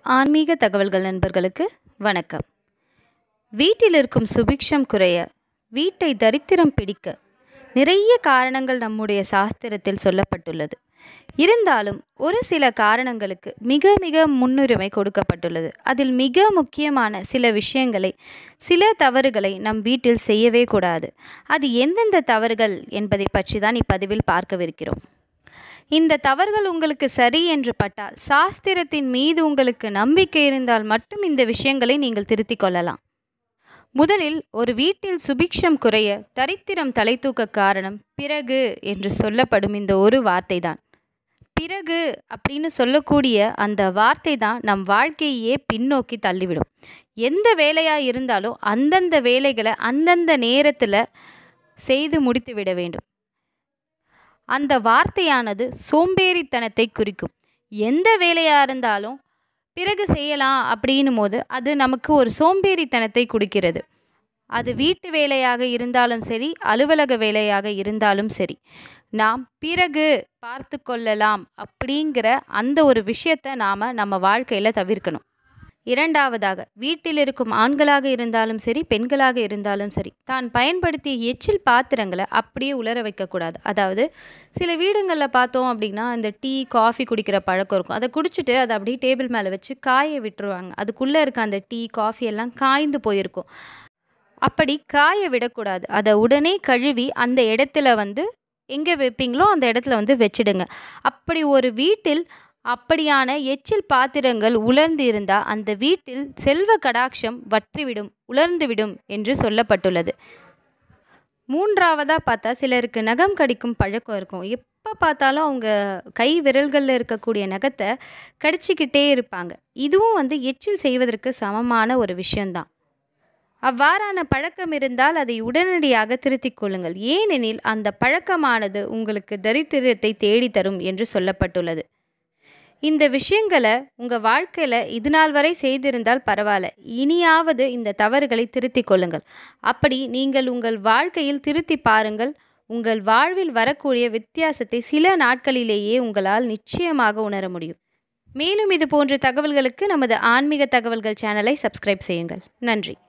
ஆன்மீக தகவல்கள் நண்பர்களுக்கு வணக்கம் வீட்டில் இருக்கும் சுபிக்ஷம் குறைய வீட்டை தரித்திரம் பிடிக்க நிறைய காரணங்கள் நம்முடைய சாஸ்திரத்தில் சொல்லப்பட்டுள்ளது இருந்தாலும் ஒரு சில காரணங்களுக்கு மிக மிக முன்னுரிமை கொடுக்கப்பட்டுள்ளது அதில் மிக முக்கியமான சில விஷயங்களை சில தவறுகளை நம் வீட்டில் செய்யவே கூடாது அது எந்தெந்த தவறுகள் என்பதை பற்றி தான் இப்பதிவில் பார்க்கவிருக்கிறோம் இந்த தவறுகள் உங்களுக்கு சரி என்று பட்டால் சாஸ்திரத்தின் மீது உங்களுக்கு நம்பிக்கை இருந்தால் மட்டும் இந்த விஷயங்களை நீங்கள் திருத்திக் கொள்ளலாம் முதலில் ஒரு வீட்டில் சுபிக்ஷம் குறைய தரித்திரம் தலை தூக்க காரணம் பிறகு என்று சொல்லப்படும் இந்த ஒரு வார்த்தை தான் பிறகு அப்படின்னு சொல்லக்கூடிய அந்த வார்த்தை தான் நம் வாழ்க்கையே பின்னோக்கி தள்ளிவிடும் எந்த வேலையாக இருந்தாலும் அந்தந்த வேலைகளை அந்தந்த நேரத்தில் செய்து முடித்து விட வேண்டும் அந்த வார்த்தையானது சோம்பேறித்தனத்தை குறிக்கும் எந்த வேலையாக இருந்தாலும் பிறகு செய்யலாம் அப்படின்னும் போது அது நமக்கு ஒரு சோம்பேறித்தனத்தை கொடுக்கிறது அது வீட்டு வேலையாக இருந்தாலும் சரி அலுவலக வேலையாக இருந்தாலும் சரி நாம் பிறகு பார்த்து கொள்ளலாம் அப்படிங்கிற அந்த ஒரு விஷயத்தை நாம் நம்ம வாழ்க்கையில் தவிர்க்கணும் இரண்டாவதாக வீட்டில் இருக்கும் ஆண்களாக இருந்தாலும் சரி பெண்களாக இருந்தாலும் சரி தான் பயன்படுத்திய எச்சில் பாத்திரங்களை அப்படியே உலர வைக்கக்கூடாது அதாவது சில வீடுங்களில் பார்த்தோம் அப்படின்னா இந்த டீ காஃபி குடிக்கிற பழக்கம் இருக்கும் அதை குடிச்சிட்டு அதை அப்படியே டேபிள் மேலே வச்சு காய விட்டுருவாங்க அதுக்குள்ளே இருக்க அந்த டீ காஃபி எல்லாம் காய்ந்து போயிருக்கும் அப்படி காய விடக்கூடாது அதை உடனே கழுவி அந்த இடத்துல வந்து எங்கே வைப்பீங்களோ அந்த இடத்துல வந்து வச்சிடுங்க அப்படி ஒரு வீட்டில் அப்படியான எச்சில் பாத்திரங்கள் உலர்ந்து இருந்தால் அந்த வீட்டில் செல்வ கடாட்சம் வற்றிவிடும் உலர்ந்துவிடும் என்று சொல்லப்பட்டுள்ளது மூன்றாவதாக பார்த்தா சிலருக்கு நகம் கடிக்கும் பழக்கம் இருக்கும் எப்போ பார்த்தாலும் அவங்க கை விரல்களில் இருக்கக்கூடிய நகத்தை கடிச்சிக்கிட்டே இருப்பாங்க இதுவும் வந்து எச்சில் செய்வதற்கு சமமான ஒரு விஷயம்தான் அவ்வாறான பழக்கம் இருந்தால் அதை உடனடியாக திருத்திக் கொள்ளுங்கள் ஏனெனில் அந்த பழக்கமானது உங்களுக்கு தரித்திரத்தை தேடித்தரும் என்று சொல்லப்பட்டுள்ளது இந்த விஷயங்களை உங்கள் வாழ்க்கையில் இது நாள் வரை செய்திருந்தால் பரவாயில்ல இனியாவது இந்த தவறுகளை திருத்திக் கொள்ளுங்கள் அப்படி நீங்கள் உங்கள் வாழ்க்கையில் திருத்தி பாருங்கள் உங்கள் வாழ்வில் வரக்கூடிய வித்தியாசத்தை சில நாட்களிலேயே உங்களால் நிச்சயமாக உணர முடியும் மேலும் இது போன்ற தகவல்களுக்கு நமது ஆன்மீக தகவல்கள் சேனலை சப்ஸ்கிரைப் செய்யுங்கள் நன்றி